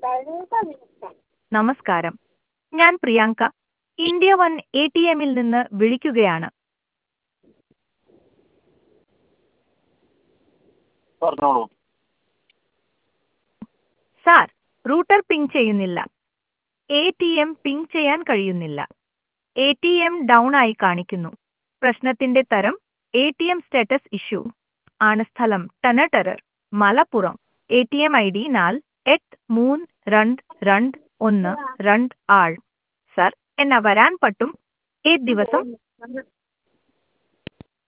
നമസ്കാരം ഞാൻ Priyanka India one A T എമ്മിൽ നിന്ന് വിളിക്കുകയാണ് പറഞ്ഞോളൂ സാർ റൂട്ടർ പിങ് ചെയ്യുന്നില്ല എ ടി എം പിങ് ചെയ്യാൻ കഴിയുന്നില്ല എ ടി എം ഡൗൺ ആയി കാണിക്കുന്നു പ്രശ്നത്തിന്റെ തരം A T M status issue ആണ് സ്ഥലം ടനട്ടറർ Malappuram A T M I D നാൽ എട്ട് മൂന്ന് രണ്ട് രണ്ട് ഒന്ന് രണ്ട് ആറ് സർ എന്നാ വരാൻ പറ്റും ഏത് ദിവസം